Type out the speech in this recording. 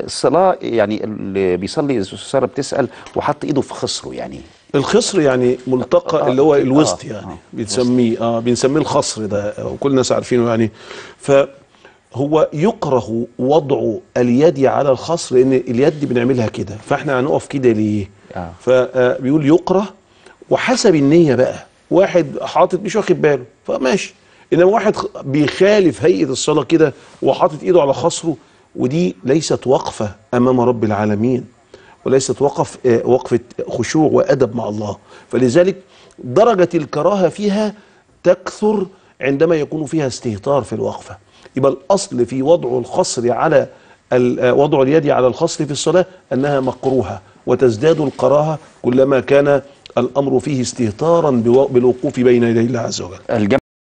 الصلاه يعني اللي بيصلي الاستاذ ساره بتسال وحط ايده في خصره يعني الخصر يعني ملتقى آه، اللي هو آه، الوسط آه، يعني آه، بنسميه اه بنسميه الخصر ده وكل الناس عارفينه يعني فهو يكره وضع اليد على الخصر لان اليد دي بنعملها كده فاحنا هنقف كده ليه آه. فبيقول يكره وحسب النية بقى واحد حاطط مش واخد باله فماشي انما واحد خ- بيخالف هيئة الصلاة كده وحاطط ايده على خصره ودي ليست وقفة امام رب العالمين وليست وقف آه، وقفة خشوع وأدب مع الله فلذلك درجة الكراهة فيها تكثر عندما يكون فيها استهتار في الوقفة يبقى الأصل في وضع الخصر على ال- آه، وضع اليد على الخصر في الصلاة أنها مكروهة وتزداد الكراهة كلما كان الأمر فيه استهتارا بو- بالوقوف بين يدي الله عز وجل الجمع